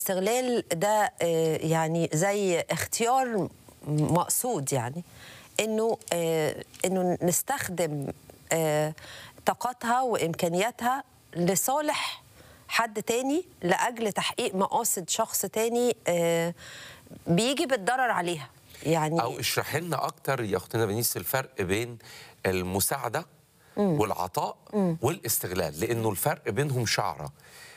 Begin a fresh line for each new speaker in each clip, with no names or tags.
الاستغلال ده آه، يعني زي اختيار مقصود يعني انه آه، انه نستخدم آه، طاقتها وامكانياتها لصالح حد تاني لاجل تحقيق مقاصد شخص تاني آه، بيجي بالضرر عليها يعني
او اشرح لنا اكتر يا اختنا بنيس الفرق بين المساعده والعطاء والاستغلال لانه الفرق بينهم شعره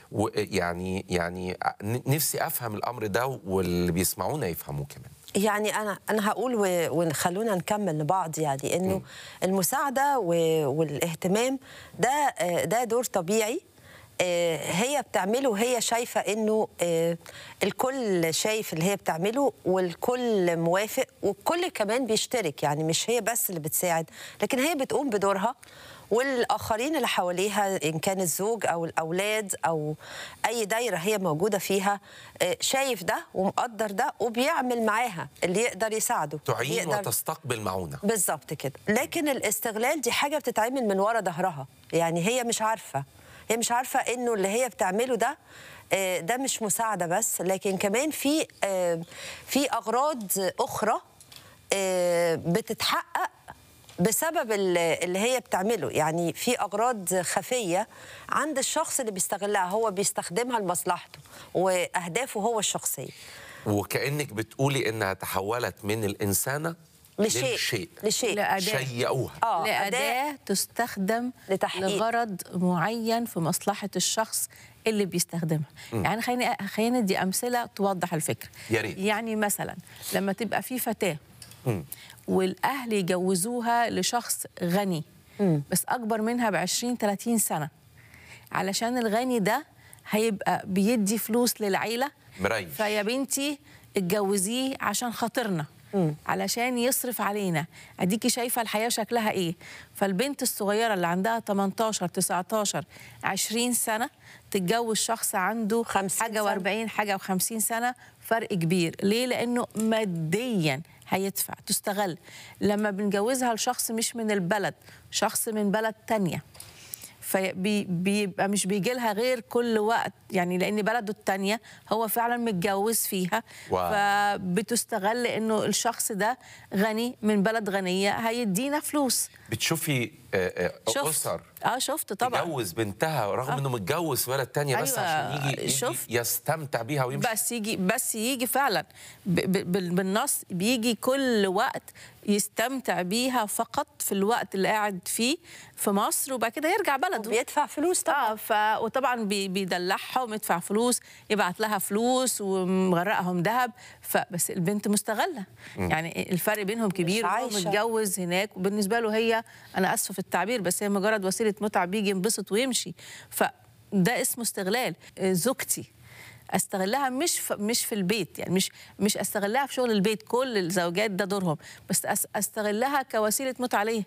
ويعني يعني نفسي افهم الامر ده واللي بيسمعونا يفهموه كمان
يعني انا انا هقول و- وخلونا نكمل لبعض يعني انه المساعده و- والاهتمام ده آه، ده دور طبيعي آه، هي بتعمله وهي شايفه انه آه، الكل شايف اللي هي بتعمله والكل موافق والكل كمان بيشترك يعني مش هي بس اللي بتساعد لكن هي بتقوم بدورها والاخرين اللي حواليها ان كان الزوج او الاولاد او اي دايره هي موجوده فيها آه، شايف ده ومقدر ده وبيعمل معاها اللي يقدر يساعده
تعين
يقدر
وتستقبل معونه
بالظبط كده لكن الاستغلال دي حاجه بتتعمل من ورا ظهرها يعني هي مش عارفه هي مش عارفه انه اللي هي بتعمله ده آه، ده مش مساعده بس لكن كمان في آه، في اغراض اخرى آه، بتتحقق بسبب ال- اللي هي بتعمله يعني في اغراض خفيه عند الشخص اللي بيستغلها هو بيستخدمها لمصلحته واهدافه هو الشخصيه
وكانك بتقولي انها تحولت من الانسانه
لشيء
للشيء
لشيء
لأداة
شيئوها
اه
لأداة تستخدم
لتحقيق.
لغرض معين في مصلحة الشخص اللي بيستخدمها يعني خليني خلينا ندي أمثلة توضح الفكرة
يا ريت.
يعني مثلا لما تبقى في فتاة والأهل يجوزوها لشخص غني بس أكبر منها ب 20 30 سنة علشان الغني ده هيبقى بيدي فلوس للعيلة
مريش.
فيا بنتي اتجوزيه عشان خاطرنا علشان يصرف علينا اديكي شايفه الحياه شكلها ايه فالبنت الصغيره اللي عندها 18 19 20 سنه تتجوز شخص عنده
50
حاجه
سنة.
و40 حاجه و50 سنه فرق كبير ليه لانه ماديا هيدفع تستغل لما بنجوزها لشخص مش من البلد شخص من بلد تانية فبيبقى مش بيجي لها غير كل وقت يعني لان بلده التانية هو فعلا متجوز فيها
واو.
فبتستغل انه الشخص ده غني من بلد غنيه هيدينا فلوس
بتشوفي آه، آه،
شفت
اسر
اه شفت طبعا
تجوز بنتها رغم انه متجوز في بلد تانية بس
أيوة،
عشان يجي, يجي
شفت.
يستمتع بيها ويمشي
بس يجي بس يجي فعلا ب- ب- بال- بالنص بيجي كل وقت يستمتع بيها فقط في الوقت اللي قاعد فيه في مصر وبعد كده يرجع بلده
بيدفع فلوس طبعا
اه ف وطبعا بي- بيدلعها ومدفع فلوس يبعت لها فلوس ومغرقهم ذهب فبس البنت مستغله يعني الفرق بينهم كبير وهو
عايشة.
متجوز هناك وبالنسبه له هي انا اسفه في التعبير بس هي مجرد وسيله متعه بيجي ينبسط ويمشي فده اسمه استغلال آه، زوجتي استغلها مش في مش في البيت يعني مش مش استغلها في شغل البيت كل الزوجات ده دورهم بس أس- استغلها كوسيله متعه ليه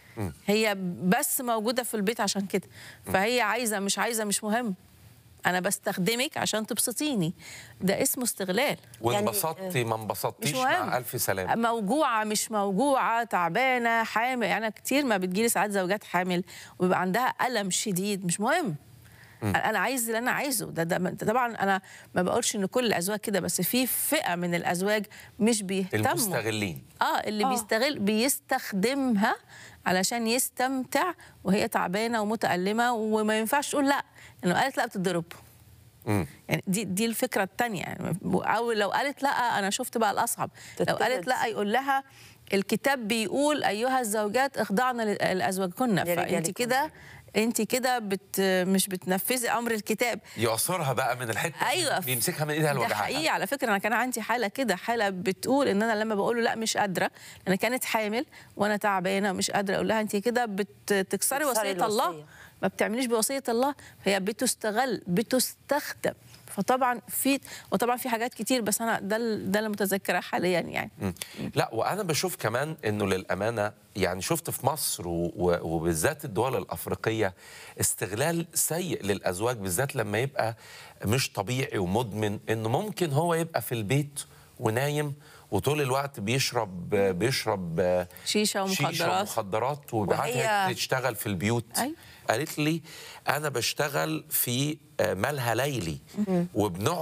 هي بس موجوده في البيت عشان كده فهي عايزه مش عايزه مش مهم انا بستخدمك عشان تبسطيني ده اسمه استغلال
وانبسطتي ما انبسطتيش
مش مهم
مع الف سلامه
موجوعه مش موجوعه تعبانه حامل يعني أنا كتير ما بتجيلي ساعات زوجات حامل وبيبقى عندها الم شديد مش مهم انا أنا عايز اللي انا عايزه ده, ده, ده طبعا انا ما بقولش ان كل الازواج كده بس في فئه من الازواج مش بيهتموا
المستغلين
اه اللي
آه.
آه. بيستغل بيستخدمها علشان يستمتع وهي تعبانه ومتألمه وما ينفعش تقول لا لانه قالت لا بتتضرب
مم.
يعني دي دي الفكره الثانيه يعني او لو قالت لا انا شفت بقى الاصعب لو
تتخذ.
قالت لا يقول لها الكتاب بيقول ايها الزوجات اخضعن لازواجكن فانت
لرجالكن.
كده انت كده بت مش بتنفذي امر الكتاب
يعصرها بقى من الحته
ايوه
بيمسكها من ايدها
ده
لوجعها
حقيقي على فكره انا كان عندي حاله كده حاله بتقول ان انا لما بقول له لا مش قادره انا كانت حامل وانا تعبانه مش قادره اقول لها انت كده بتكسري
بتكسري
وصيه الله
الوصية.
ما بتعمليش بوصيه الله هي بتستغل بتستخدم فطبعا في وطبعا في حاجات كتير بس انا ده ال- ده اللي متذكره حاليا يعني
مم. لا وانا بشوف كمان انه للامانه يعني شفت في مصر و- و- وبالذات الدول الافريقيه استغلال سيء للازواج بالذات لما يبقى مش طبيعي ومدمن انه ممكن هو يبقى في البيت ونايم وطول الوقت بيشرب بيشرب
شيشه
شيشه
ومخدرات
ومخدرات وبعدها
وهي-
تشتغل في البيوت
أيوة.
قالت لي انا بشتغل في آه، مالها ليلي وبنقعد